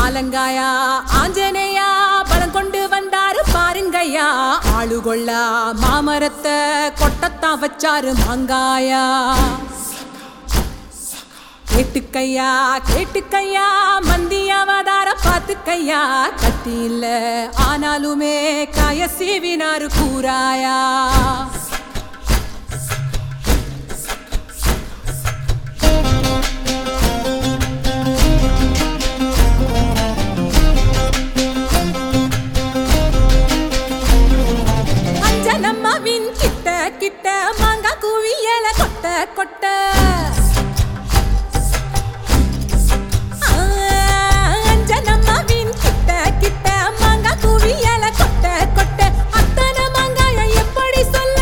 ஆலங்காயா ஆஞ்சநேயா பலம் கொண்டு வந்தாரு பாருங்கய்யா ஆளுகொள்ளா மாமரத்தை கொட்டத்தான் வச்சாரு மாங்காயா கேட்டுக்கையா கேட்டுக்கையா மந்தியாவதார பாத்துக்கையா கத்தி இல்ல ஆனாலுமே காய சீவினாரு கூறாயா அஞ்சனம்மாவின் கிட்ட கிட்ட மாங்கா குவியல கொட்ட கொட்ட ஆ, அஞ்சனம்மாவின் கிட்ட கிட்ட மாங்கா குவியல கொட்ட கொட்ட அத்தனை மாங்காய எப்படி சொல்ல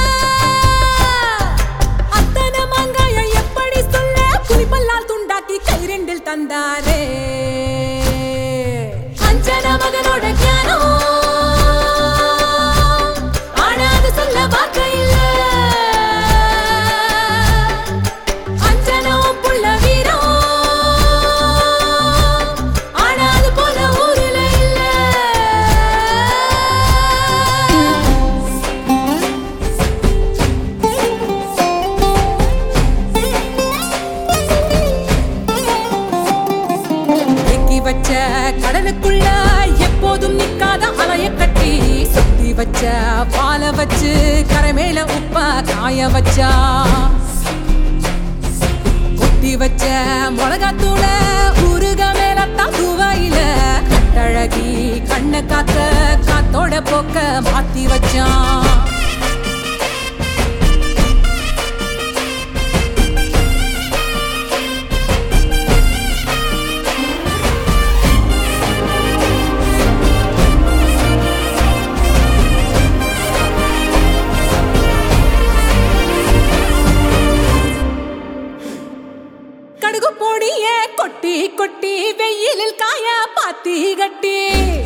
அத்தனை மாங்காய எப்படி சொல்ல புலிப்பல்லால் துண்டாக்கி கை ரெண்டில் தந்தாரே அஞ்சன மகனோட ஞானம் ஆனா அது சொல்ல வார்த்தை இல்ல அஞ்சனம் புள்ள வீரம் ஆனா அது போல ஊருல இல்ல தேக்கி வச்ச கடலுக்குள்ள எப்போதும் நிக்காத அலைய கட்டி சுத்தி வச்ச பால வச்சு கரை மேல உப்ப காய வச்சா குத்தி வச்ச மிளகாத்தூள உருக மேல தூவையில கட்டழகி கண்ண காக்க காத்தோட போக்க மாத்தி வச்சான் கடுகு பொடிய கொட்டி கொட்டி வெயிலில் காய பாத்தி கட்டி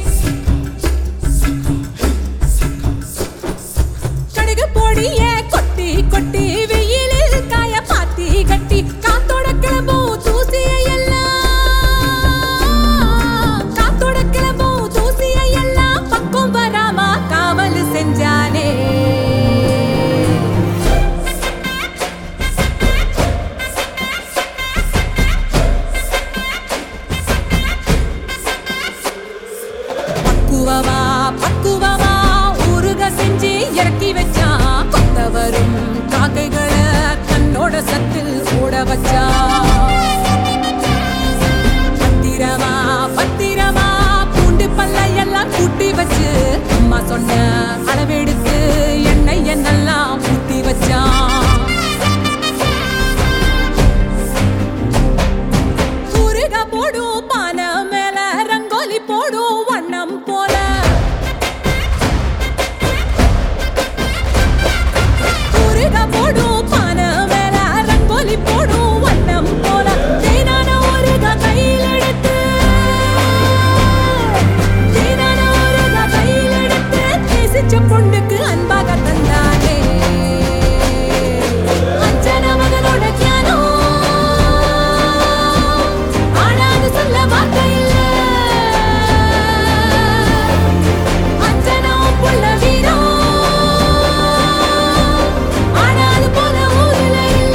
கடுகு பொடிய கொட்டி கொட்டி வெயிலில் காய பாத்தி கட்டி காத்தோட கிளம்பும் தூசியை எல்லாம் காத்தோட கிளம்பும் தூசியை எல்லாம் பக்கம் வராம காவல் செஞ்சானே பக்குவமா பக்குவமா ஊருக செஞ்சு இறக்கி வச்சான் கொத்த வரும் காக்கைகளை தன்னோட சத்தில் ஓட வச்சான் பத்திரமா பத்திரமா பூண்டு பல்ல எல்லாம் கூட்டி வச்சு அம்மா சொன்ன அளவெடுத்து எண்ணெய் எண்ணெல்லாம் ஊத்தி வச்சான் ஊறுக போடும் பானை மேல ரங்கோலி போடும் வண்ணம் போல ஊறுக போடும் பானை மேல ரங்கோலி போடும் வண்ணம் போல தேனான ஊறுக கையில் எடுத்து தேனான ஊறுக கையில் எடுத்து நேசிச்ச பொண்ணுக்கு அன்பாக தந்தானே அஞ்சன மகனோட ஞானம் ஆனா அது சொல்ல வார்த்தை இல்ல அஞ்சனம் புள்ள வீரம் ஆனா அது போல ஊருல இல்ல